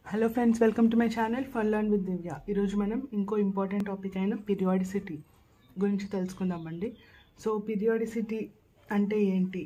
hello friends welcome to my channel fun learn with Divya ఈరోజు మనం ఇంకో ఇంపార్టెంట్ టాపిక్ అయిన పీరియాడిసిటీ గురించి తెలుసుకుందామండి సో పీరియాడిసిటీ అంటే ఏంటి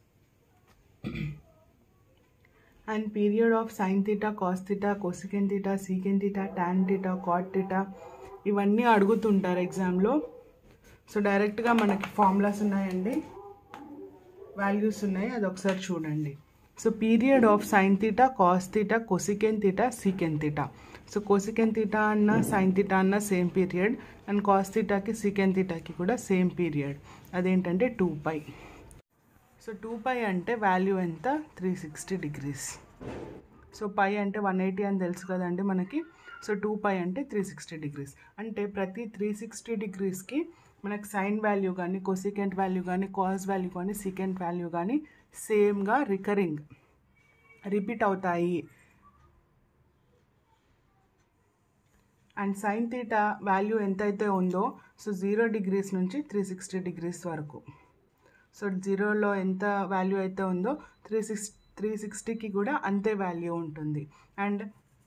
and period of sine theta cos theta cosecant theta secant theta tan theta cot theta ఇవన్నీ అడుగుతుంటారు ఎగ్జామ్లో సో డైరెక్ట్గా మనకి ఫార్ములాస్ ఉన్నాయండి వాల్యూస్ ఉన్నాయి అది ఒకసారి చూడండి so period of sine theta cos theta cosecant theta secant theta so cosecant theta అన్న సైన్ థీటా అన్న సేమ్ పీరియడ్ అండ్ కాస్ థీటాకి సీకెన్ థీటాకి కూడా సేమ్ పీరియడ్ అదేంటంటే two pi so two pi అంటే వాల్యూ ఎంత three sixty degrees so pi అంటే one eighty అని తెలుసు కదండి మనకి సో టూ పై అంటే త్రీ సిక్స్టీ డిగ్రీస్ అంటే ప్రతి త్రీ సిక్స్టీ డిగ్రీస్కి మనకి సైన్ వాల్యూ కానీ కొసికెంట్ వాల్యూ కానీ కాస్ వాల్యూ కానీ సీకెంట్ వాల్యూ కానీ సేమ్గా రికరింగ్ రిపీట్ అవుతాయి అండ్ సైన్ థీటా వాల్యూ ఎంతైతే ఉందో సో జీరో డిగ్రీస్ నుంచి త్రీ సిక్స్టీ డిగ్రీస్ వరకు సో జీరోలో ఎంత వాల్యూ అయితే ఉందో త్రీ సిక్స్ త్రీ సిక్స్టీకి కూడా అంతే వాల్యూ ఉంటుంది అండ్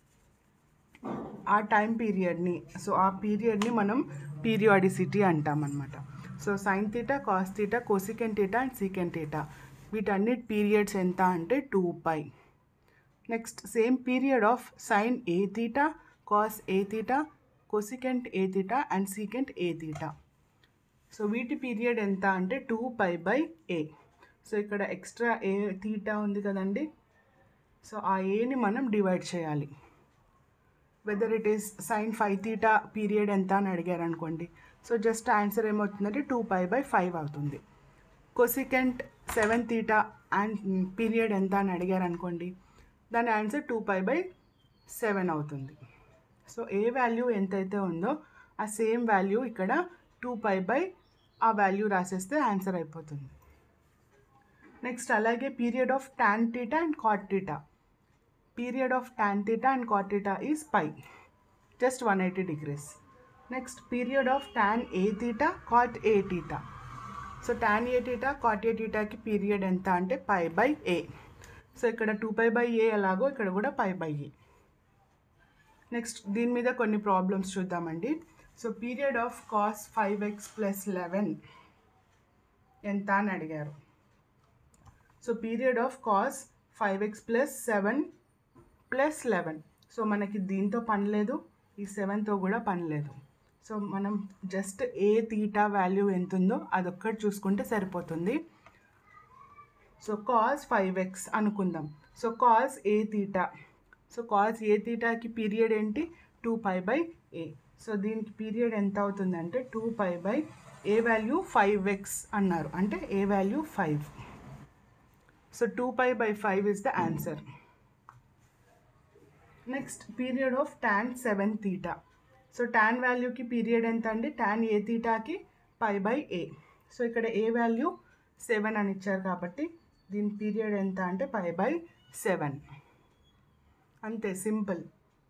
ఆ టైం పీరియడ్ని సో ఆ పీరియడ్ని మనం పీరియాడిసిటీ అంటాం అనమాట so sine theta cos theta cosecant theta and secant theta వీటన్నిటి పీరియడ్స్ ఎంత అంటే two pi next same period of sine A theta cos A theta cosecant A theta and secant A theta so వీటి period ఎంత అంటే two pi by A so ఇక్కడ extra A theta ఉంది కదండి so ఆ ఏని మనం డివైడ్ చేయాలి whether it is sine five theta period ఎంత అని అడిగారు అనుకోండి సో జస్ట్ ఆన్సర్ ఏమవుతుందంటే టూ పై బై ఫైవ్ అవుతుంది cosecant seven theta and period ఎంత అని అడిగారు అనుకోండి దాని answer two pi by seven అవుతుంది సో ఏ వాల్యూ ఎంతైతే ఉందో ఆ సేమ్ వాల్యూ ఇక్కడ టూ పై బై ఆ వాల్యూ రాసేస్తే ఆన్సర్ అయిపోతుంది నెక్స్ట్ అలాగే period of tan theta and cot theta period of tan theta and cot theta is pi just one eighty degrees next period of tan A theta cot A theta so tan A theta cot A థీటాకి period ఎంత అంటే pi by A so ఇక్కడ two pi by A ఎలాగో ఇక్కడ కూడా పై by A next దీని మీద కొన్ని ప్రాబ్లమ్స్ చూద్దామండి so period of cos five X plus eleven ఎంత అని అడిగారు so period of cos five X plus seven plus eleven so మనకి దీంతో పని లేదు ఈ సెవెన్తో కూడా పని లేదు సో మనం జస్ట్ ఏ తీటా వాల్యూ ఎంత ఉందో అదొక్కటి చూసుకుంటే సరిపోతుంది సో కాస్ ఫైవ్ ఎక్స్ అనుకుందాం so cos A theta so cos A తీటాకి పీరియడ్ ఏంటి two pi by A so దీనికి పీరియడ్ ఎంత అవుతుందంటే two pi by A value five X అన్నారు అంటే A value five so two pi by five is the answer next period of tan seven theta so tan వాల్యూకి period ఎంత అండి tan A తీటాకి pi by A so ఇక్కడ A value seven అని ఇచ్చారు కాబట్టి దీని పీరియడ్ ఎంత అంటే పై బై సెవెన్ అంతే సింపుల్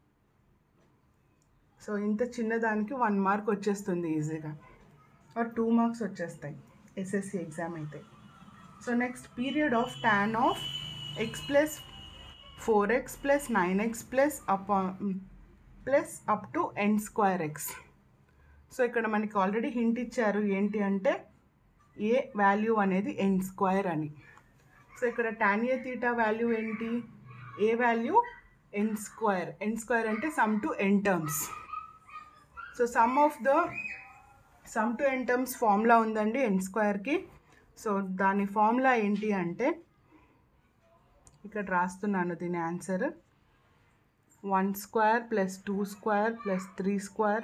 సో ఇంత చిన్నదానికి వన్ మార్క్ వచ్చేస్తుంది ఈజీగా ఆర్ టూ మార్క్స్ వచ్చేస్తాయి ఎస్ఎస్సి ఎగ్జామ్ అయితే so next period of tan of X plus four X plus nine X plus up plus up to N square X so ఇక్కడ మనకి already hint ఇచ్చారు ఏంటి అంటే A value అనేది N square అని so ఇక్కడ tan A theta value ఏంటి A value N square N square అంటే sum to N terms so sum of the sum to N terms formula ఉందండి ఎన్ స్క్వేర్కి సో దాని ఫార్ములా ఏంటి అంటే ఇక్కడ రాస్తున్నాను దీని answer one square plus two square plus three square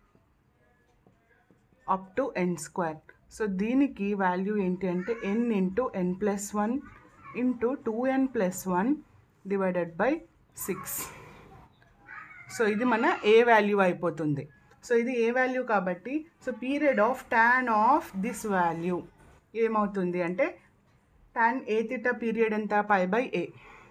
up to N square so దీనికి value ఏంటి అంటే N into N plus one into two N plus one divided by six so ఇది మన ఏ వాల్యూ అయిపోతుంది so ఇది A value కాబట్టి so period of tan of this value ఏమవుతుంది అంటే ట్యాన్ ఏ థీటా పీరియడ్ ఎంత పై బై ఏ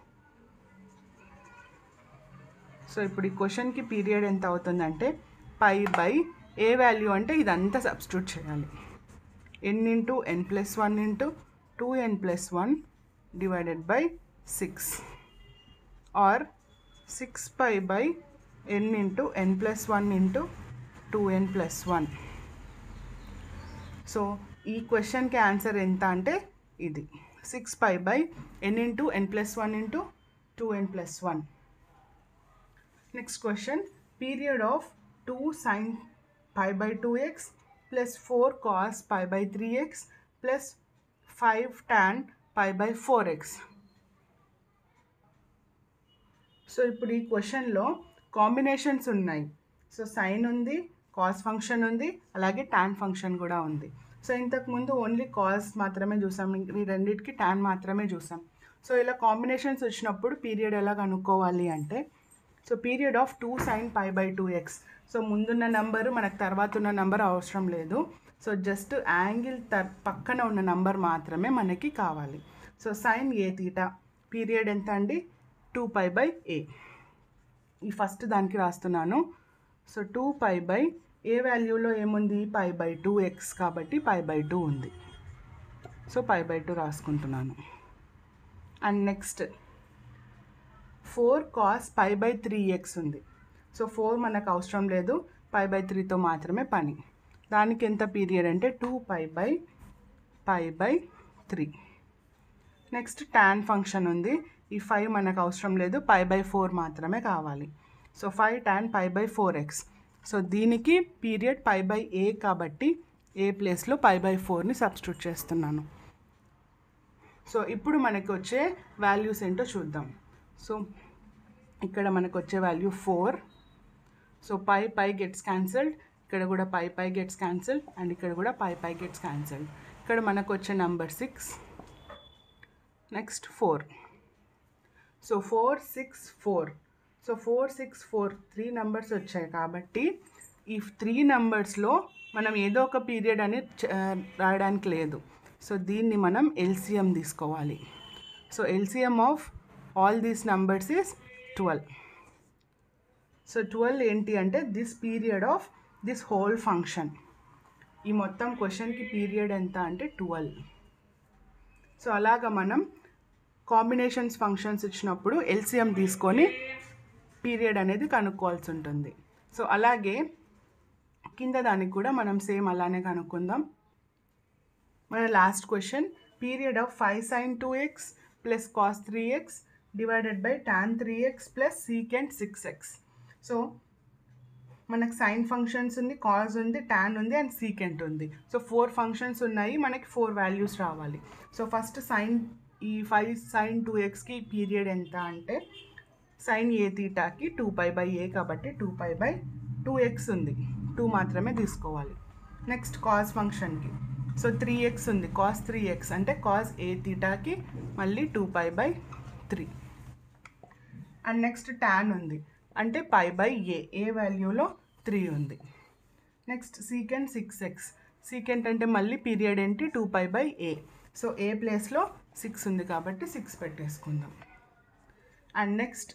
సో ఇప్పుడు ఈ క్వశ్చన్కి పీరియడ్ ఎంత అవుతుందంటే పై బై ఏ వాల్యూ అంటే ఇదంతా సబ్స్టిట్యూట్ చేయాలి N into N plus one into two N plus one divided by six or six pi by N into N plus one into two N plus one so ఈ క్వశ్చన్కి answer ఎంత అంటే ఇది six pi by N into N plus one into two N plus one next question period of two sine pi by two X plus four cos pi by three X plus five tan pi by four X so ఇప్పుడు ఈ క్వశ్చన్లో combinations ఉన్నాయి so sine ఉంది cos function ఉంది అలాగే tan function కూడా ఉంది so ఇంతకుముందు ఓన్లీ కాస్ మాత్రమే చూసాం ఈ రెండింటికి టాన్ మాత్రమే చూసాం సో ఇలా కాంబినేషన్స్ వచ్చినప్పుడు పీరియడ్ ఎలా కనుక్కోవాలి అంటే so period of two sine pi by two X so ముందున్న నంబరు మనకు తర్వాత ఉన్న నంబర్ అవసరం లేదు సో జస్ట్ యాంగిల్ తర్ పక్కన ఉన్న నంబర్ మాత్రమే మనకి కావాలి so sine A theta period ఎంత అండి టూ పై బై ఏ ఈ ఫస్ట్ దానికి రాస్తున్నాను so two pi by A వాల్యూలో ఏముంది పై బై టూ ఎక్స్ కాబట్టి పై బై టూ ఉంది సో పై బై టూ రాసుకుంటున్నాను and next four cos pi by three X ఉంది సో ఫోర్ మనకు అవసరం లేదు పై బై త్రీతో మాత్రమే పని దానికి ఎంత పీరియడ్ అంటే two pi by pi by three next tan function ఉంది ఈ ఫైవ్ మనకు అవసరం లేదు పై బై ఫోర్ మాత్రమే కావాలి so five tan pi by four X so దీనికి పీరియడ్ పై బై ఏ కాబట్టి ఏ ప్లేస్లో పై బై ఫోర్ని సబ్స్టిట్యూట్ చేస్తున్నాను సో ఇప్పుడు మనకి వచ్చే వాల్యూస్ ఏంటో చూద్దాం సో ఇక్కడ మనకు వచ్చే value four so pi pi gets cancelled ఇక్కడ కూడా pi pi gets cancelled and ఇక్కడ కూడా పై పై గెట్స్ క్యాన్సల్డ్ ఇక్కడ మనకు వచ్చే number six next four so four six four so four six four three numbers వచ్చాయి కాబట్టి ఈ త్రీ నెంబర్స్లో మనం ఏదో ఒక పీరియడ్ అని చ- రాయడానికి లేదు సో దీన్ని మనం ఎల్సిఎం తీసుకోవాలి so LCM of all these numbers is twelve so twelve ఏంటి అంటే this period of this whole function ఈ మొత్తం క్వశ్చన్కి పీరియడ్ ఎంత అంటే ట్వెల్వ్ సో అలాగా మనం కాంబినేషన్స్ ఫంక్షన్స్ ఇచ్చినప్పుడు ఎల్సిఎం తీసుకొని పీరియడ్ అనేది కనుక్కోవాల్సి ఉంటుంది సో అలాగే కింద దానికి కూడా మనం సేమ్ అలానే కనుక్కుందాం మన last question period of five sine two X plus cos three x divided by tan three X plus secant six x so మనకు సైన్ ఫంక్షన్స్ ఉంది కాజ్ ఉంది టాన్ ఉంది అండ్ సీకెంట్ ఉంది సో ఫోర్ ఫంక్షన్స్ ఉన్నాయి మనకి four values రావాలి so first sine ఈ five sine two ఎక్స్కి పీరియడ్ ఎంత అంటే సైన్ ఏ తీటాకి టూ పై బై ఏ కాబట్టి two pi by two x ఉంది టూ మాత్రమే తీసుకోవాలి నెక్స్ట్ కాజ్ ఫంక్షన్కి సో త్రీ ఎక్స్ ఉంది కాస్ త్రీ ఎక్స్ అంటే కాజ్ ఏ తీటాకి మళ్ళీ two pi by three and next tan ఉంది అంటే పై బై ఏ ఏ వాల్యూలో త్రీ ఉంది next secant six x secant అంటే మళ్ళీ పీరియడ్ ఏంటి two pi by A so a ప్లేస్లో సిక్స్ ఉంది కాబట్టి సిక్స్ పెట్టేసుకుందాం అండ్ నెక్స్ట్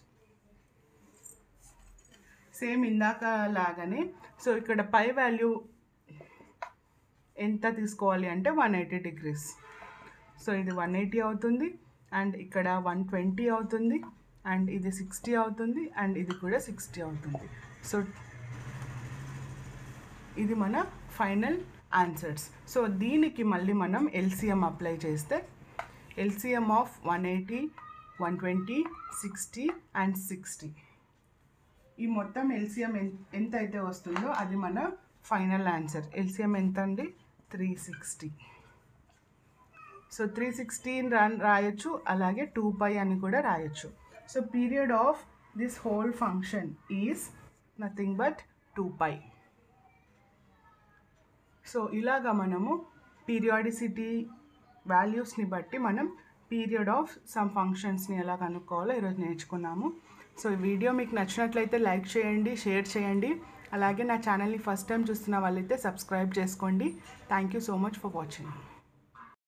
సేమ్ ఇందాక లాగానే సో ఇక్కడ పై వాల్యూ ఎంత తీసుకోవాలి అంటే వన్ ఎయిటీ డిగ్రీస్ సో ఇది వన్ ఎయిటీ అవుతుంది అండ్ ఇక్కడ వన్ ట్వంటీ అవుతుంది అండ్ ఇది సిక్స్టీ అవుతుంది అండ్ ఇది కూడా సిక్స్టీ అవుతుంది సో ఇది మన ఫైనల్ ఆన్సర్స్ సో దీనికి మళ్ళీ మనం ఎల్సిఎం అప్లై చేస్తే LCM of one eighty one twenty sixty and sixty ఈ మొత్తం ఎల్సిఎం ఎంత అయితే వస్తుందో అది మన ఫైనల్ ఆన్సర్ ఎల్సిఎం ఎంత అండి three sixty so three sixteen రా రాయొచ్చు అలాగే టూ పై అని కూడా రాయొచ్చు so period of this whole function is nothing but two pi so ఇలాగా మనము పీరియాడిసిటీ వాల్యూస్ని బట్టి మనం పీరియడ్ ఆఫ్ సమ్ ఫంక్షన్స్ని ఎలా కనుక్కోవాలో ఈరోజు నేర్చుకున్నాము సో ఈ వీడియో మీకు నచ్చినట్లయితే లైక్ చేయండి షేర్ చేయండి అలాగే నా ఛానల్ని ఫస్ట్ టైం చూస్తున్న వాళ్ళైతే సబ్స్క్రైబ్ చేసుకోండి thank you so much for watching